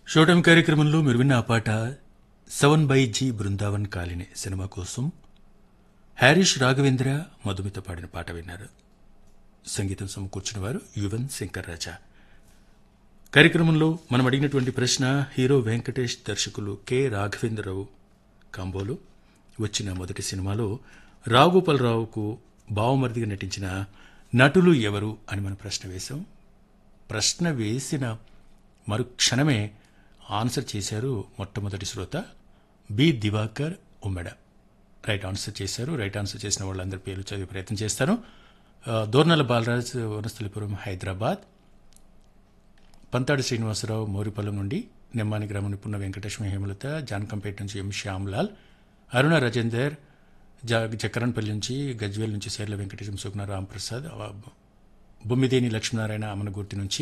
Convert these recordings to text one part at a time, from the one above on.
షోటం కార్యక్రమంలో మీరు విన్న ఆ పాట seven by G Brindavan colony సినిమా కోసం హ్యారిష్ రాఘవేంద్ర మధుమిత పాడిన పాట విన్నారు సంగీతం సమకూర్చిన వారు యువన్ శంకర్ రాజా కార్యక్రమంలో మనం అడిగినటువంటి ప్రశ్న హీరో వెంకటేష్ దర్శకులు కె రాఘవేంద్రరావు కాంబోలో వచ్చిన మొదటి సినిమాలో రావుగోపాలరావుకు బావమరిదిగా నటించిన నటులు ఎవరు అని మనం ప్రశ్న వేశాం ప్రశ్న వేసిన మరుక్షణమే ఆన్సర్ చేశారు మొట్టమొదటి శ్రోత B Divakar Ummeda right answer చేశారు రైట్ ఆన్సర్ చేసిన వాళ్ళందరి పేర్లు చదివే ప్రయత్నం చేస్తాను ఆ, దోర్నల బాలరాజ్ వనస్థలిపురం హైదరాబాద్ పంతాడి శ్రీనివాసరావు మోరిపల్లం నుండి నెమ్మాని గ్రామం నిపుణ వెంకటేశ్వర హేమలత జానకంపేట నుంచి ఎం శ్యామ్లాల్ అరుణ రాజేందర్ జ చక్రన్పల్లి నుంచి గజ్వేల్ నుంచి సేర్ల వెంకటేశం సుగ్న రాంప్రసాద్ ఆ, బొమ్మిదేని లక్ష్మీనారాయణ అమనగుర్తి నుంచి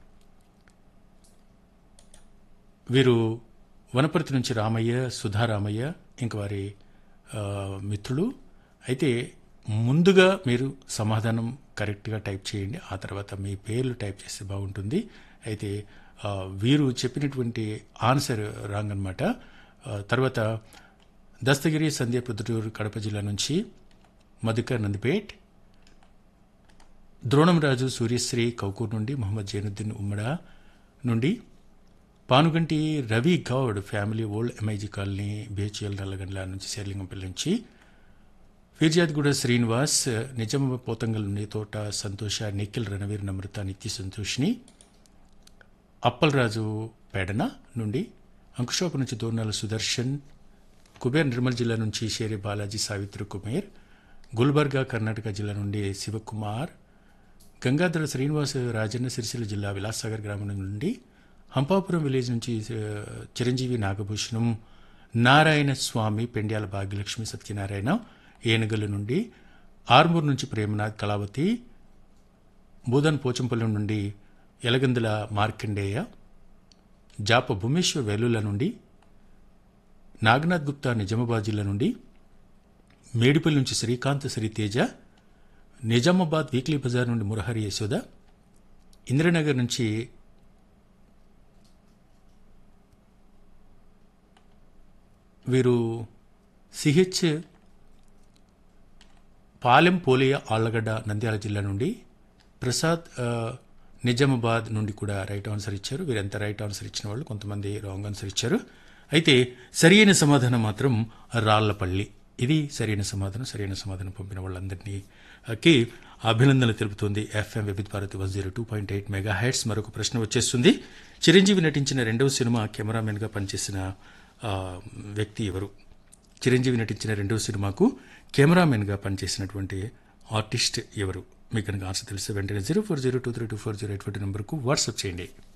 వీరు వనపర్తి నుంచి రామయ్య సుధారామయ్య ఇంక వారి ఆ, మిత్రులు అయితే ముందుగా మీరు సమాధానం కరెక్ట్గా టైప్ చేయండి ఆ తర్వాత మీ పేర్లు టైప్ చేస్తే బాగుంటుంది అయితే ఆ, వీరు చెప్పినటువంటి ఆన్సర్ రాంగ్ అనమాట తర్వాత దస్తగిరి సంధ్య ప్రొద్దుటూరు కడప జిల్లా నుంచి మధుకర్ నందిపేట్ ద్రోణంరాజు సూర్యశ్రీ కౌకూర్ నుండి మొహమ్మద్ జైనుద్దీన్ ఉమ్మడ నుండి Panuganti Ravi Goud family old MIG colony BHEL Nallagandla నుంచి శేర్లింగంపల్లి నుంచి ఫిర్యాద్గూడ శ్రీనివాస్ నిజామ పోతంగల్ నుండి తోట సంతోష నిఖిల్ రణవీర్ నమ్రత నిత్య సంతోష్ని అప్పలరాజు పేడన నుండి అంకుషోపు నుంచి దోర్నాల సుదర్శన్ కుబేర్ నిర్మల్ జిల్లా నుంచి షేరి బాలాజీ సావిత్రి కుమేర్ గుల్బర్గా కర్ణాటక జిల్లా నుండి శివకుమార్ గంగాధర శ్రీనివాస్ రాజన్న సిరిసిల్ల జిల్లా విలాసాగర్ గ్రామం నుండి హంపాపురం విలేజ్ నుంచి ఆ, చిరంజీవి నాగభూషణం నారాయణ స్వామి పెండ్యాల భాగ్యలక్ష్మి సత్యనారాయణ ఏనుగల నుండి ఆర్మూర్ నుంచి ప్రేమనాథ్ కళావతి బూదన్ పోచంపల్లి నుండి ఎలగందుల మార్కండేయ జాప భూమేశ్వర్ వెల్లుల నుండి నాగనాథ్ గుప్తా నిజామాబాద్ జిల్లా నుండి మేడిపల్లి నుంచి శ్రీకాంత్ శ్రీతేజ నిజామాబాద్ వీక్లీ బజార్ నుండి మురహరి యశోద ఇంద్రనగర్ నుంచి వీరు సిహెచ్ పాలెం పోలియ ఆళ్లగడ్డ నంద్యాల జిల్లా నుండి ప్రసాద్ ఆ, నిజామాబాద్ నుండి కూడా రైట్ ఆన్సర్ ఇచ్చారు వీరంతా రైట్ ఆన్సర్ ఇచ్చిన వాళ్ళు కొంతమంది రాంగ్ ఆన్సర్ ఇచ్చారు అయితే సరైన సమాధానం మాత్రం రాళ్లపల్లి ఇది సరైన సమాధానం సరైన సమాధానం పంపిన వాళ్ళందరినీ ఆ, కి అభినందనలు తెలుపుతోంది FM Vividh Bharati one zero two point eight megahertz మరొక ప్రశ్న వచ్చేస్తుంది చిరంజీవి నటించిన రెండవ సినిమా కెమెరామెన్గా పనిచేసిన ఆ, వ్యక్తి ఎవరు చిరంజీవి నటించిన రెండవ సినిమాకు కెమెరామెన్గా పనిచేసినటువంటి ఆర్టిస్ట్ ఎవరు మీకు కనుక ఆన్సర్ తెలిస్తే వెంటనే zero four zero two three two four zero eight four నెంబర్కు వాట్సాప్ చేయండి